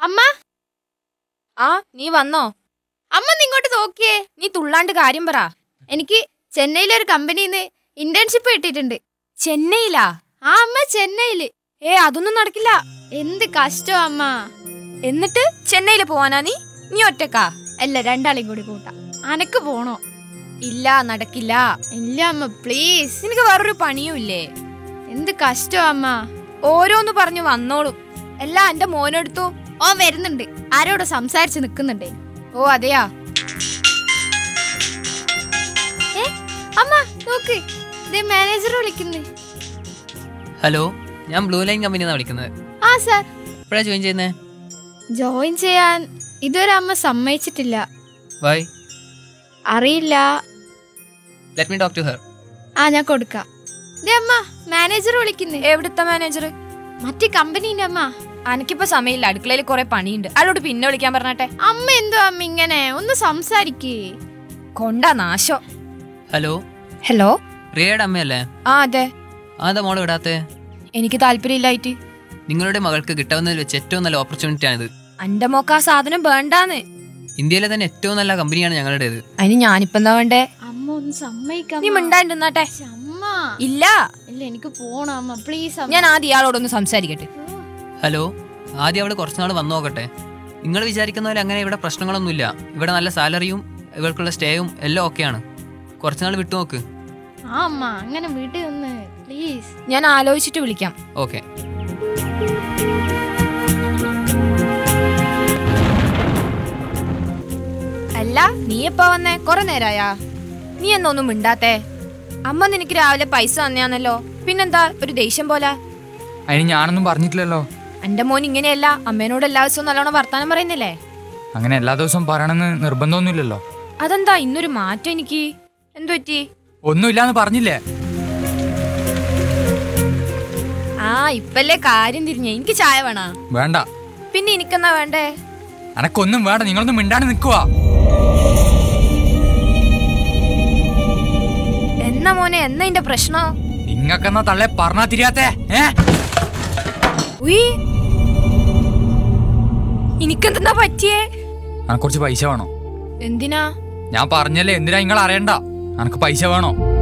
അമ്മ ആ നീ വന്നോ അമ്മ ഒന്ന് ഇങ്ങോട്ട് നോക്കിയേ നീ തുള്ളാണ്ട് കാര്യം പറ എനിക്ക് ചെന്നൈയിലെ ഒരു കമ്പനിന്ന് ഇന്റേൺഷിപ്പ് കിട്ടിയിട്ടുണ്ട് ചെന്നൈയിലാ ആ അമ്മ ചെന്നൈയില് ഏ അതൊന്നും നടക്കില്ല എന്ത് കഷ്ടം അമ്മ എന്നിട്ട് ചെന്നൈയിൽ പോവാനാ നീ നീ ഒറ്റക്കാ അല്ല രണ്ടാളെയും കൂടി കൂട്ടാം അനക്ക് പോണോ ഇല്ല നടക്കില്ല ഇല്ല അമ്മ പ്ലീസ് നിനക്ക് വേറൊരു പണിയും ഇല്ലേ എന്ത് കഷ്ടം അമ്മ ഓരോന്ന് പറഞ്ഞു വന്നോളും എല്ലാം എന്റെ മോനെടുത്തു ഓ വരുന്നുണ്ട് ആരോട് സംസാരിച്ച് നിക്കുന്നുണ്ടേ ഓ അതെയാ ഏ അമ്മ നോക്ക് ദേ മാനേജർ വിളിക്കുന്നു ഹലോ ഞാൻ ബ്ലൂ ലൈൻ കമ്പനിന്നാണ് വിളിക്കുന്നത് ആ സാർ എപ്പോഴാണ് ജോയിൻ ചെയ്യുന്നത് ജോയിൻ ചെയ്യാൻ ഇതുവരെ അമ്മ സമ്മതിച്ചിട്ടില്ല വൈ അറിയില്ല let me talk to her ആ ഞാൻ കൊടുക്കാം ദേ അമ്മ മാനേജർ വിളിക്കുന്നു എവിടുത്തെ മാനേജർ മറ്റേ കമ്പനീന്റെ അമ്മ അനക്കിപ്പോ സമയമില്ല അടുക്കളയിൽ കുറെ പണിയുണ്ട് അയാളോട് പിന്നെ വിളിക്കാൻ പറഞ്ഞട്ടെ അമ്മ എന്തോ അമ്മ ഇങ്ങനെ ഒന്ന് സംസാരിക്കേ കൊണ്ടാ നാശം ഹലോ ഹലോ റിയയുടെ അമ്മയല്ലേ ആ അതെ അതെന്താ മോളെ വിടാത്തെ എനിക്ക് താല്പര്യമില്ലായിട്ട് നിങ്ങളുടെ മകൾക്ക് കിട്ടാവുന്നതിൽ വെച്ച് ഏറ്റവും നല്ല ഓപ്പർച്യൂണിറ്റി ആണിത് അന്റെ മോക്ക് ആ സാധനം വേണ്ടാന്ന് ഇന്ത്യയിലെ തന്നെ ഏറ്റവും നല്ല കമ്പനിയാണ് ഞങ്ങളുടേത് അതിന് ഞാനിപ്പോ എന്താ വേണ്ടേ അമ്മ ഒന്ന് സമ്മതിക്കാം നീ മിണ്ടാണ്ടിരുന്നാട്ടെ അമ്മ ഇല്ല ഇല്ല എനിക്ക് പോണം അമ്മ പ്ലീസ് ഞാൻ ആദ്യം ഇയാളോടൊന്ന് സംസാരിക്കട്ടെ ഹലോ ആദ്യം അവിടെ കുറച്ച് നാൾ വന്നു നോക്കട്ടെ നിങ്ങൾ വിചാരിക്കുന്ന പോലെ അങ്ങനെ ഇവിടെ പ്രശ്നങ്ങളൊന്നുമില്ല ഇവിടെ നല്ല സാലറിയും ഇവർക്കുള്ള സ്റ്റേയും എല്ലാം ഓക്കെയാണ് കുറച്ച് നാൾ വിട്ടു നോക്ക് ആ അമ്മ അങ്ങനെ വീട്ടിൽ ഒന്ന് പ്ലീസ് ഞാൻ ആലോചിച്ചിട്ട് വിളിക്കാം ഓക്കെ അല്ല നീ എപ്പോ വന്നേ കൊറേ നേരായാ നീ എന്നൊന്നും മിണ്ടാത്തേ അമ്മ നിനക്ക് രാവിലെ പൈസ തന്നെയാന്നല്ലോ പിന്നെന്താ ഒരു ദേഷ്യം പോലെ അതിന് ഞാനൊന്നും പറഞ്ഞിട്ടില്ലല്ലോ എന്റെ മോൻ ഇങ്ങനെയല്ല അമ്മേനോട് എല്ലാ ദിവസവും നല്ലോണം വർത്താനം പറയുന്നില്ലേ അങ്ങനെ എല്ലാ ദിവസവും പറയണമെന്ന് നിർബന്ധമൊന്നുമില്ലല്ലോ അതെന്താ ഇന്നൊരു മാറ്റം എനിക്ക് എന്തു പറ്റി ഒന്നുമില്ലാന്ന് പറഞ്ഞില്ലേ ആ ഇപ്പല്ലേ കാര്യം തിരിഞ്ഞ എനിക്ക് ചായ വേണ വേണ്ട പിന്നെ എനിക്കെന്നാ വേണ്ടേ എനക്കൊന്നും വേണ്ട നിങ്ങളൊന്നും മിണ്ടാണ്ട് നിൽക്കുക എന്നാ മോനെ എന്നാ ഇന്റെ പ്രശ്നം നിങ്ങക്കെന്നാ തള്ളെ പറഞ്ഞാ തിരിയാത്തേ ഏ ഉയ് എനിക്കെന്തെന്നാ പറ്റിയേ എനക്ക് കുറച്ച് പൈസ വേണോ എന്തിനാ ഞാൻ പറഞ്ഞല്ലേ എന്തിനാ നിങ്ങൾ അറിയണ്ട എനക്ക് പൈസ വേണോ